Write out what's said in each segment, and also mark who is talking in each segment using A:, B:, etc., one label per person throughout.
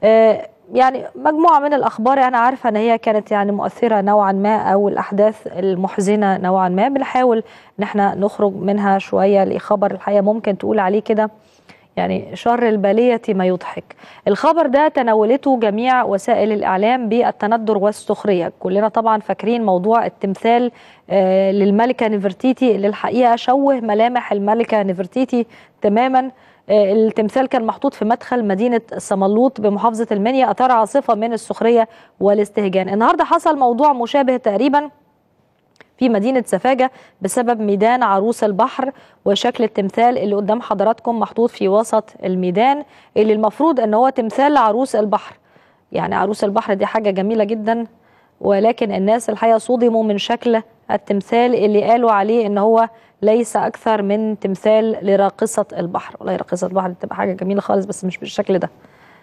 A: آه، يعني مجموعة من الأخبار أنا عارفة أن هي كانت يعني مؤثرة نوعا ما أو الأحداث المحزنة نوعا ما بنحاول أن احنا نخرج منها شوية لخبر الحقيقة ممكن تقول عليه كده يعني شر البلية ما يضحك الخبر ده تناولته جميع وسائل الإعلام بالتندر والسخرية كلنا طبعا فاكرين موضوع التمثال آه، للملكة نفرتيتي اللي الحقيقة شوه ملامح الملكة نفرتيتي تماما آه، التمثال كان محطوط في مدخل مدينة سملوط بمحافظة المنيا أثار عاصفة من السخرية والاستهجان النهاردة حصل موضوع مشابه تقريبا في مدينة سفاجة بسبب ميدان عروس البحر وشكل التمثال اللي قدام حضراتكم محطوط في وسط الميدان اللي المفروض ان هو تمثال لعروس البحر يعني عروس البحر دي حاجة جميلة جدا ولكن الناس الحقيقة صدموا من شكل التمثال اللي قالوا عليه ان هو ليس اكثر من تمثال لراقصة البحر والله راقصة البحر دي بتبقى حاجة جميلة خالص بس مش بالشكل ده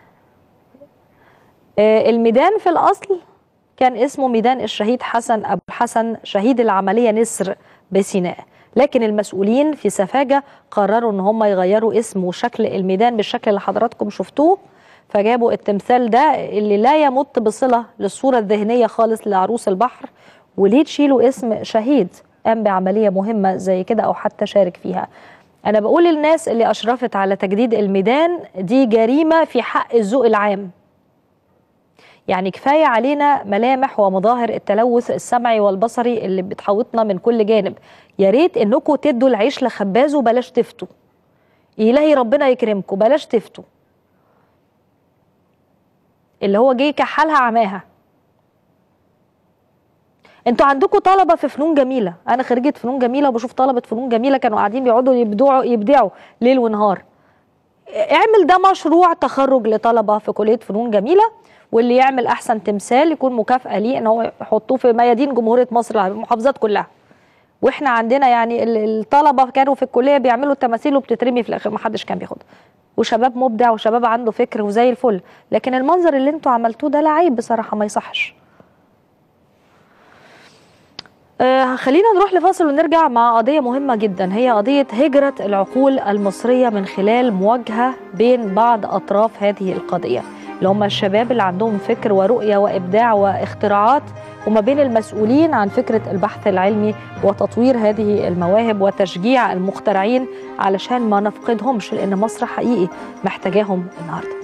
A: آه، الميدان في الاصل كان اسمه ميدان الشهيد حسن أبو الحسن شهيد العملية نسر بسيناء لكن المسؤولين في سفاجة قرروا ان هم يغيروا اسم وشكل الميدان بالشكل اللي حضراتكم شفتوه فجابوا التمثال ده اللي لا يمت بصلة للصورة الذهنية خالص لعروس البحر وليه تشيلوا اسم شهيد قام بعملية مهمة زي كده أو حتى شارك فيها أنا بقول للناس اللي أشرفت على تجديد الميدان دي جريمة في حق الذوق العام يعني كفايه علينا ملامح ومظاهر التلوث السمعي والبصري اللي بتحوطنا من كل جانب يا ريت انكم تدوا العيش لخبازه بلاش تفتوا الهي ربنا يكرمكم بلاش تفتوا اللي هو جه كحالها عماها انتوا عندكم طلبه في فنون جميله انا خريجه فنون جميله وبشوف طلبه فنون جميله كانوا قاعدين بيقعدوا يبدعوا يبدعوا ليل ونهار اعمل ده مشروع تخرج لطلبه في كليه فنون جميله واللي يعمل احسن تمثال يكون مكافاه ليه ان هو يحطوه في ميادين جمهوريه مصر العربية، المحافظات كلها واحنا عندنا يعني ال- الطلبه كانوا في الكليه بيعملوا التماثيل وبتترمي في الاخر ما حدش كان بياخدها وشباب مبدع وشباب عنده فكر وزي الفل لكن المنظر اللي انتوا عملتوه ده لا عيب بصراحه ما يصحش آه خلينا نروح لفاصل ونرجع مع قضية مهمة جدا هي قضية هجرة العقول المصرية من خلال مواجهة بين بعض أطراف هذه القضية اللي هم الشباب اللي عندهم فكر ورؤية وإبداع واختراعات وما بين المسؤولين عن فكرة البحث العلمي وتطوير هذه المواهب وتشجيع المخترعين علشان ما نفقدهمش لأن مصر حقيقي محتاجاهم النهارده